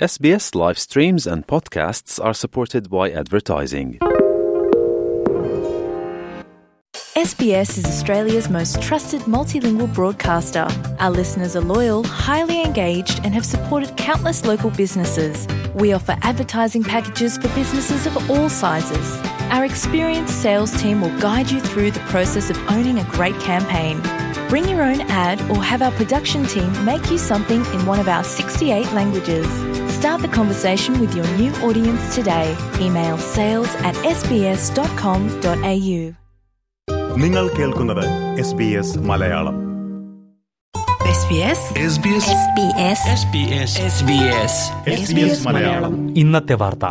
SBS live streams and podcasts are supported by advertising. SBS is Australia's most trusted multilingual broadcaster. Our listeners are loyal, highly engaged, and have supported countless local businesses. We offer advertising packages for businesses of all sizes. Our experienced sales team will guide you through the process of owning a great campaign. Bring your own ad or have our production team make you something in one of our 68 languages. Start the conversation with your new audience today. Email sales at sbs.com.au. നിങ്ങൾ കേൾക്കുന്നത് S B S Malayalam SBS SBS Malayalam ഇന്നത്തെ വാർത്ത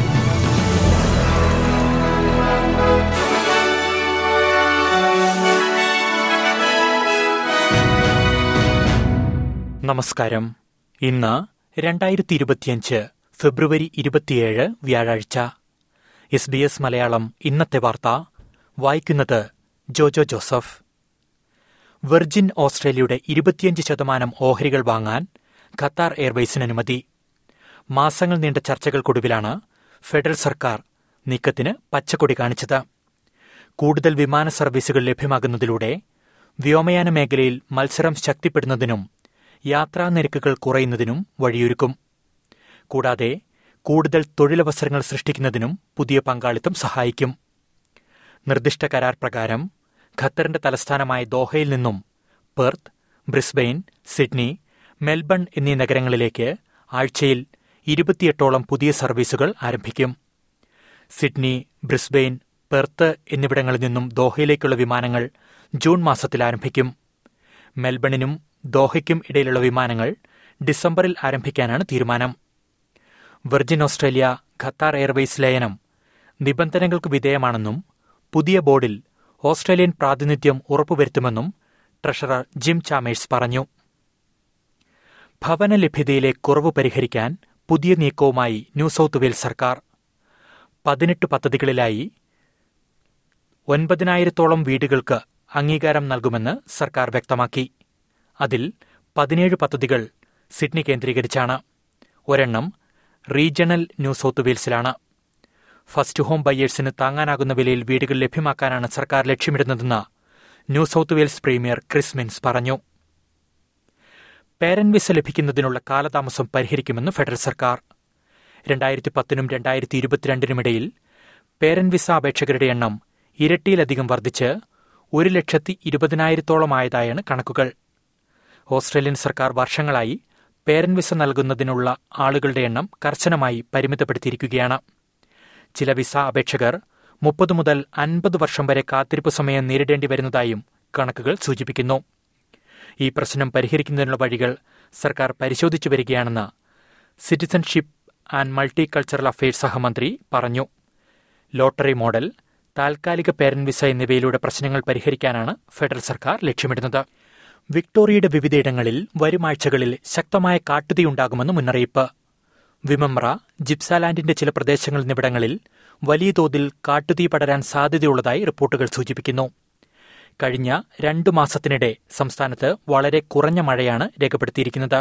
നമസ്കാരം ഇന്ന് രണ്ടായിരത്തി ഇരുപത്തിയഞ്ച് ഫെബ്രുവരി ഇരുപത്തിയേഴ് വ്യാഴാഴ്ച എസ് ബി എസ് മലയാളം ഇന്നത്തെ വാർത്ത വായിക്കുന്നത് ജോജോ ജോസഫ് വെർജിൻ ഓസ്ട്രേലിയയുടെ ഇരുപത്തിയഞ്ച് ശതമാനം ഓഹരികൾ വാങ്ങാൻ ഖത്താർ എയർവേസിന് അനുമതി മാസങ്ങൾ നീണ്ട ചർച്ചകൾക്കൊടുവിലാണ് ഫെഡറൽ സർക്കാർ നീക്കത്തിന് പച്ചക്കൊടി കാണിച്ചത് കൂടുതൽ വിമാന സർവീസുകൾ ലഭ്യമാകുന്നതിലൂടെ വ്യോമയാന മേഖലയിൽ മത്സരം ശക്തിപ്പെടുന്നതിനും യാത്രാ നിരക്കുകൾ കുറയുന്നതിനും വഴിയൊരുക്കും കൂടാതെ കൂടുതൽ തൊഴിലവസരങ്ങൾ സൃഷ്ടിക്കുന്നതിനും പുതിയ പങ്കാളിത്തം സഹായിക്കും നിർദ്ദിഷ്ട കരാർ പ്രകാരം ഖത്തറിന്റെ തലസ്ഥാനമായ ദോഹയിൽ നിന്നും പെർത്ത് ബ്രിസ്ബെയിൻ സിഡ്നി മെൽബൺ എന്നീ നഗരങ്ങളിലേക്ക് ആഴ്ചയിൽ ഇരുപത്തിയെട്ടോളം പുതിയ സർവീസുകൾ ആരംഭിക്കും സിഡ്നി ബ്രിസ്ബെയിൻ പെർത്ത് എന്നിവിടങ്ങളിൽ നിന്നും ദോഹയിലേക്കുള്ള വിമാനങ്ങൾ ജൂൺ മാസത്തിൽ ആരംഭിക്കും മെൽബണിനും ദോഹയ്ക്കും ഇടയിലുള്ള വിമാനങ്ങൾ ഡിസംബറിൽ ആരംഭിക്കാനാണ് തീരുമാനം വെർജിൻ ഓസ്ട്രേലിയ ഖത്താർ എയർവേസ് ലയനം നിബന്ധനകൾക്ക് വിധേയമാണെന്നും പുതിയ ബോർഡിൽ ഓസ്ട്രേലിയൻ പ്രാതിനിധ്യം ഉറപ്പുവരുത്തുമെന്നും ട്രഷറർ ജിം ചാമേഴ്സ് പറഞ്ഞു ഭവന ലഭ്യതയിലെ കുറവ് പരിഹരിക്കാൻ പുതിയ നീക്കവുമായി ന്യൂ സൌത്ത് വെയിൽസ് സർക്കാർ പതിനെട്ട് പദ്ധതികളിലായി ഒൻപതിനായിരത്തോളം വീടുകൾക്ക് അംഗീകാരം നൽകുമെന്ന് സർക്കാർ വ്യക്തമാക്കി അതിൽ പതിനേഴ് പദ്ധതികൾ സിഡ്നി കേന്ദ്രീകരിച്ചാണ് ഒരെണ്ണം റീജിയണൽ ന്യൂ സൌത്ത് വെയിൽസിലാണ് ഫസ്റ്റ് ഹോം ബയ്യേഴ്സിന് താങ്ങാനാകുന്ന വിലയിൽ വീടുകൾ ലഭ്യമാക്കാനാണ് സർക്കാർ ലക്ഷ്യമിടുന്നതെന്ന് new south Wales premier Chris Minns പറഞ്ഞു പേരന്റ് വിസ ലഭിക്കുന്നതിനുള്ള കാലതാമസം പരിഹരിക്കുമെന്ന് ഫെഡറൽ സർക്കാർ രണ്ടായിരത്തി പത്തിനും രണ്ടായിരത്തി ഇരുപത്തിരണ്ടിനുമിടയിൽ പേരന്റ് വിസ അപേക്ഷകരുടെ എണ്ണം ഇരട്ടിയിലധികം വർദ്ധിച്ച് ഒരു ലക്ഷത്തി ഇരുപതിനായിരത്തോളമായതായാണ് കണക്കുകൾ ഓസ്ട്രേലിയൻ സർക്കാർ വർഷങ്ങളായി പേരന്റ് വിസ നൽകുന്നതിനുള്ള ആളുകളുടെ എണ്ണം കർശനമായി പരിമിതപ്പെടുത്തിയിരിക്കുകയാണ് ചില വിസ അപേക്ഷകർ മുപ്പത് മുതൽ അൻപത് വർഷം വരെ കാത്തിരിപ്പ് സമയം നേരിടേണ്ടി വരുന്നതായും കണക്കുകൾ സൂചിപ്പിക്കുന്നു ഈ പ്രശ്നം പരിഹരിക്കുന്നതിനുള്ള വഴികൾ സർക്കാർ പരിശോധിച്ചു വരികയാണെന്ന് citizenship and multicultural affairs സഹമന്ത്രി പറഞ്ഞു ലോട്ടറി മോഡൽ താൽക്കാലിക പേരന്റ് വിസ എന്നിവയിലൂടെ പ്രശ്നങ്ങൾ പരിഹരിക്കാനാണ് ഫെഡറൽ സർക്കാർ ലക്ഷ്യമിടുന്നത് വിക്ടോറിയയുടെ വിവിധയിടങ്ങളിൽ വരുമാഴ്ചകളിൽ ശക്തമായ കാട്ടുതീയുണ്ടാകുമെന്ന് മുന്നറിയിപ്പ് വിമമ്ര ജിപ്സാലാൻഡിന്റെ ചില പ്രദേശങ്ങൾ എന്നിവിടങ്ങളിൽ വലിയ തോതിൽ കാട്ടുതീ പടരാൻ സാധ്യതയുള്ളതായി റിപ്പോർട്ടുകൾ സൂചിപ്പിക്കുന്നു കഴിഞ്ഞ രണ്ടു മാസത്തിനിടെ സംസ്ഥാനത്ത് വളരെ കുറഞ്ഞ മഴയാണ് രേഖപ്പെടുത്തിയിരിക്കുന്നത്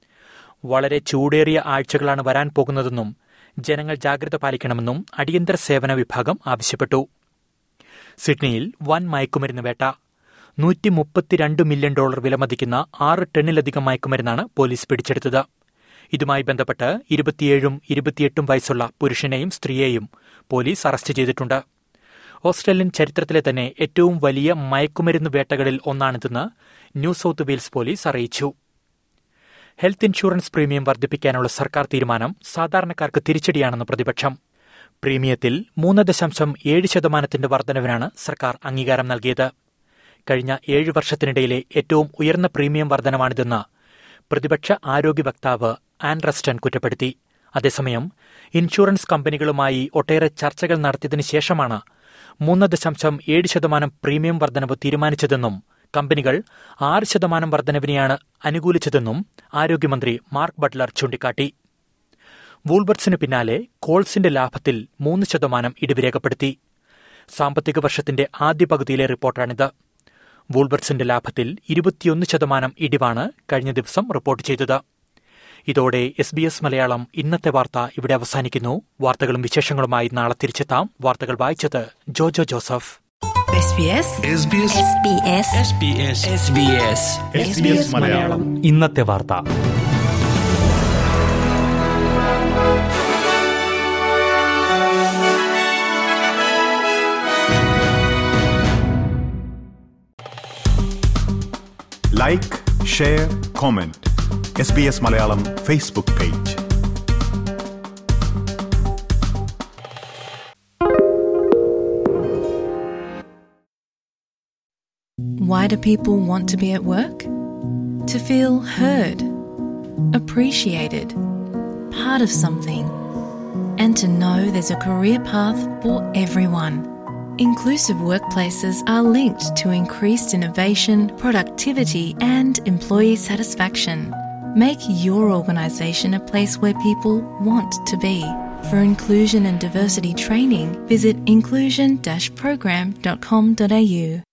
വളരെ ചൂടേറിയ ആഴ്ചകളാണ് വരാൻ പോകുന്നതെന്നും ജനങ്ങൾ ജാഗ്രത പാലിക്കണമെന്നും അടിയന്തര സേവന വിഭാഗം ആവശ്യപ്പെട്ടു സിഡ്നിയിൽ വൻ മയക്കുമരുന്ന് വേട്ട നൂറ്റി മുപ്പത്തിരണ്ട് മില്യൺ ഡോളർ വിലമതിക്കുന്ന ആറ് ടണ്ണിലധികം മയക്കുമരുന്നാണ് പോലീസ് പിടിച്ചെടുത്തത് ഇതുമായി ബന്ധപ്പെട്ട് ഇരുപത്തിയേഴും ഇരുപത്തിയെട്ടും വയസ്സുള്ള പുരുഷനെയും സ്ത്രീയെയും പോലീസ് അറസ്റ്റ് ചെയ്തിട്ടുണ്ട് ഓസ്ട്രേലിയൻ ചരിത്രത്തിലെ തന്നെ ഏറ്റവും വലിയ മയക്കുമരുന്ന് വേട്ടകളിൽ ഒന്നാണിതെന്ന് ന്യൂ സൌത്ത് വെയിൽസ് പോലീസ് അറിയിച്ചു ഹെൽത്ത് ഇൻഷുറൻസ് പ്രീമിയം വർദ്ധിപ്പിക്കാനുള്ള സർക്കാർ തീരുമാനം സാധാരണക്കാർക്ക് തിരിച്ചടിയാണെന്ന് പ്രതിപക്ഷം പ്രീമിയത്തിൽ മൂന്ന് ദശാംശം ഏഴ് ശതമാനത്തിന്റെ വർധനവിനാണ് സർക്കാർ അംഗീകാരം നൽകിയത് കഴിഞ്ഞ ഏഴ് വർഷത്തിനിടയിലെ ഏറ്റവും ഉയർന്ന പ്രീമിയം വർധനമാണിതെന്ന് പ്രതിപക്ഷ ആരോഗ്യ വക്താവ് ആൻ റസ്റ്റൺ കുറ്റപ്പെടുത്തി അതേസമയം ഇൻഷുറൻസ് കമ്പനികളുമായി ഒട്ടേറെ ചർച്ചകൾ നടത്തിയതിനു ശേഷമാണ് മൂന്ന് ദശാംശം ഏഴ് ശതമാനം പ്രീമിയം വർധനവ് തീരുമാനിച്ചതെന്നും കമ്പനികൾ ആറ് ശതമാനം വർധനവിനെയാണ് അനുകൂലിച്ചതെന്നും ആരോഗ്യമന്ത്രി മാർക്ക് ബട്ട്ലർ ചൂണ്ടിക്കാട്ടി വൂൾബർട്സിന് പിന്നാലെ കോൾസിന്റെ ലാഭത്തിൽ മൂന്ന് ശതമാനം ഇടിവ് രേഖപ്പെടുത്തി സാമ്പത്തിക വർഷത്തിന്റെ ആദ്യ പകുതിയിലെ റിപ്പോർട്ടാണിത് വൂൾബർട്സിന്റെ ലാഭത്തിൽ ഇരുപത്തിയൊന്ന് ശതമാനം ഇടിവാണ് കഴിഞ്ഞ ദിവസം റിപ്പോർട്ട് ചെയ്തത് ഇതോടെ എസ് ബി എസ് മലയാളം ഇന്നത്തെ വാർത്ത ഇവിടെ അവസാനിക്കുന്നു വാർത്തകളും വിശേഷങ്ങളുമായി നാളെ തിരിച്ചെത്താം വാർത്തകൾ വായിച്ചത് Jojo Joseph SBS SBS SBS SBS SBS Malayalam ഇന്നത്തെ വാർത്ത like share comment S B S Malayalam Facebook page Why do people want to be at work? To feel heard, appreciated, part of something, and to know there's a career path for everyone. Inclusive workplaces are linked to increased innovation, productivity, and employee satisfaction. Make your organisation a place where people want to be. For inclusion and diversity training, visit inclusion-program.com.au.